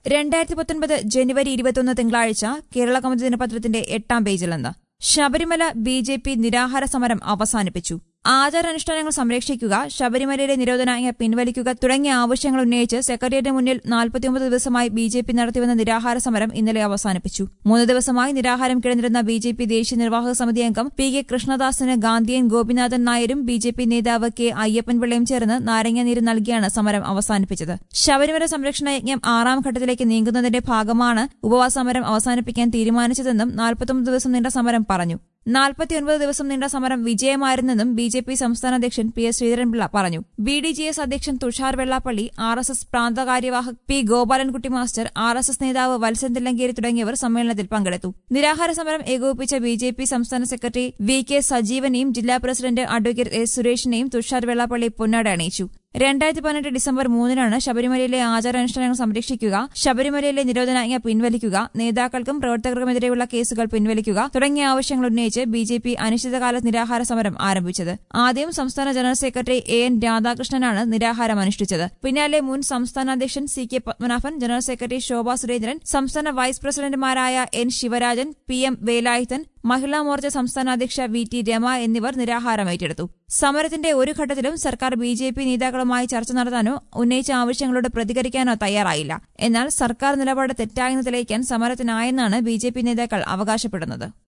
രണ്ടായിരത്തി പത്തൊൻപത് ജനുവരി ഇരുപത്തിയൊന്ന് തിങ്കളാഴ്ച കേരള കൗമുദി ദിനപത്രത്തിന്റെ എട്ടാം പേജിൽ നിന്ന് ശബരിമല ബി ജെ പി നിരാഹാര സമരം അവസാനിപ്പിച്ചു ആചാരാനുഷ്ഠാനങ്ങൾ സംരക്ഷിക്കുക ശബരിമലയിലെ നിരോധനാജ്ഞ പിൻവലിക്കുക തുടങ്ങിയ ആവശ്യങ്ങൾ ഉന്നയിച്ച് സെക്രട്ടേറിയറ്റിന് മുന്നിൽ നാൽപ്പത്തിയൊമ്പത് ദിവസമായി ബി ജെ പി നടത്തിവന്ന നിരാഹാര സമരം ഇന്നലെ അവസാനിപ്പിച്ചു മൂന്ന് ദിവസമായി നിരാഹാരം കിടന്നിരുന്ന ബി ജെ പി ദേശീയ നിർവാഹക സമിതി അംഗം പി കെ കൃഷ്ണദാസിന് ഗാന്ധിയൻ ഗോപിനാഥൻ നായരും ബി ജെ പി നേതാവ് കെ അയ്യപ്പൻപിള്ളയും ചേർന്ന് നാരങ്ങാനീര് നൽകിയാണ് സമരം അവസാനിപ്പിച്ചത് ശബരിമല സംരക്ഷണ യജ്ഞം ആറാം ഘട്ടത്തിലേക്ക് നീങ്ങുന്നതിന്റെ ഭാഗമാണ് ഉപവാസ സമരം അവസാനിപ്പിക്കാൻ തീരുമാനിച്ചതെന്നും നാൽപ്പത്തൊമ്പത് ദിവസം നീണ്ട സമരം പറഞ്ഞു നാൽപ്പത്തിയൊൻപത് ദിവസം നീണ്ട സമരം വിജയമായിരുന്നെന്നും ബി ജെ പി സംസ്ഥാന അധ്യക്ഷൻ പി എസ് ശ്രീധരൻപിള്ള പറഞ്ഞു ബി ഡി ജി എസ് അധ്യക്ഷൻ Thushar Vellappally R S S പ്രാന്തകാര്യവാഹക് P Gopalankutty master R S S നേതാവ് വത്സൻ തില്ലങ്കേരി തുടങ്ങിയവർ സമ്മേളനത്തിൽ പങ്കെടുത്തു നിരാഹാര സമരം ഏകോപിപ്പിച്ച ബി ജെ പി സംസ്ഥാന സെക്രട്ടറി വി കെ സജീവനെയും ജില്ലാ പ്രസിഡന്റ് അഡ്വക്കേറ്റ് എസ് സുരേഷിനെയും തുഷാർ വെള്ളാപ്പള്ളി പൊന്നാട അണിയിച്ചു രണ്ടായിരത്തി പതിനെട്ട് ഡിസംബർ മൂന്നിനാണ് ശബരിമലയിലെ ആചാരാനുഷ്ഠാനങ്ങൾ സംരക്ഷിക്കുക ശബരിമലയിലെ നിരോധനാജ്ഞ പിൻവലിക്കുക നേതാക്കൾക്കും പ്രവർത്തകർക്കുമെതിരെയുള്ള കേസുകൾ പിൻവലിക്കുക തുടങ്ങിയ ആവശ്യങ്ങൾ ഉന്നയിച്ച് ബി ജെ പി അനിശ്ചിതകാല നിരാഹാര സമരം ആരംഭിച്ചത് ആദ്യം സംസ്ഥാന ജനറൽ സെക്രട്ടറി എ എൻ രാധാകൃഷ്ണനാണ് നിരാഹാരം അനുഷ്ഠിച്ചത് പിന്നാലെ മുൻ സംസ്ഥാന അധ്യക്ഷൻ C K Padmanabhan general secretary Shobha Surendran സംസ്ഥാന വൈസ് പ്രസിഡന്റുമാരായ N Sivarajan P M Velayudhan Mahila Morcha സംസ്ഥാന അധ്യക്ഷ വി ടി രമ എന്നിവർ നിരാഹാരം ഏറ്റെടുത്തു സമരത്തിന്റെ ഒരു ഘട്ടത്തിലും സർക്കാർ ബി ജെ പി നേതാക്കളുമായി ചർച്ച നടത്താനോ ഉന്നയിച്ച ആവശ്യങ്ങളോട് പ്രതികരിക്കാനോ തയ്യാറായില്ല എന്നാൽ സർക്കാർ നിലപാട് തെറ്റായെന്ന് തെളിയിക്കാൻ സമരത്തിനായെന്നാണ് ബി ജെ പി നേതാക്കൾ അവകാശപ്പെടുന്നത്